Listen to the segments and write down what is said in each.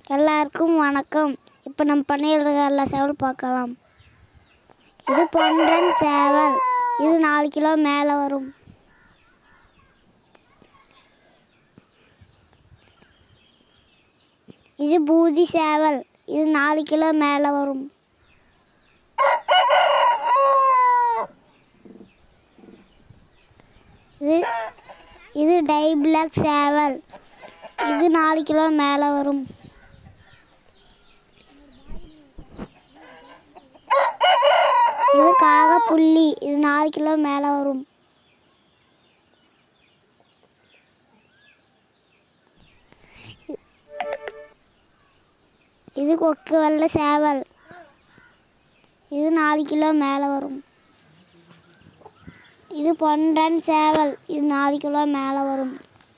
எல்லாருக்கும் வணக்கம் இப்போ நம்ம பண்ணையில் இருக்க எல்லா சேவலும் பார்க்கலாம் இது பொன்றன் சேவல் இது நாலு கிலோ மேலே வரும் இது பூதி சேவல் இது நாலு கிலோ மேலே வரும் இது இது டை பிளாக் சேவல் இது நாலு கிலோ மேலே வரும் இது காக புள்ளி இது நாலு கிலோ மேலே வரும் இது கொக்கு வெள்ளை சேவல் இது நாலு கிலோ மேலே வரும் இது பொன்றன் சேவல் இது நாலு கிலோ மேலே வரும்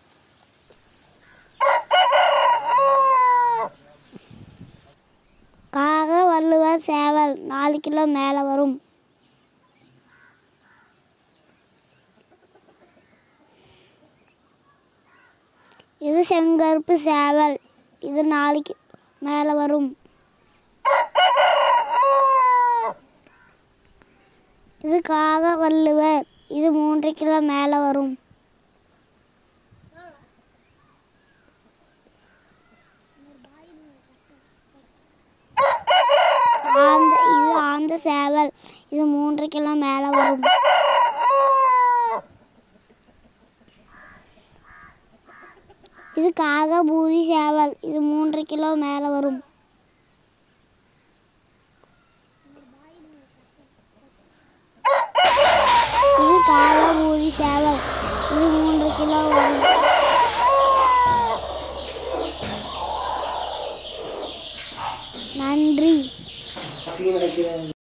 காக வள்ளுவர் சேவல் நாலு கிலோ மேலே வரும் இது செங்கருப்பு சேவல் இது நாலு கி மேலே வரும் இது காக வள்ளுவர் இது மூன்று கிலோ மேலே வரும் ஆந்த இது ஆந்த சேவல் இது மூன்று கிலோ மேலே வரும் இது காக பூதி சேவல் இது மூன்று கிலோ மேலே வரும் இது காக பூதி சேவல் இது மூன்று கிலோ வரும் நன்றி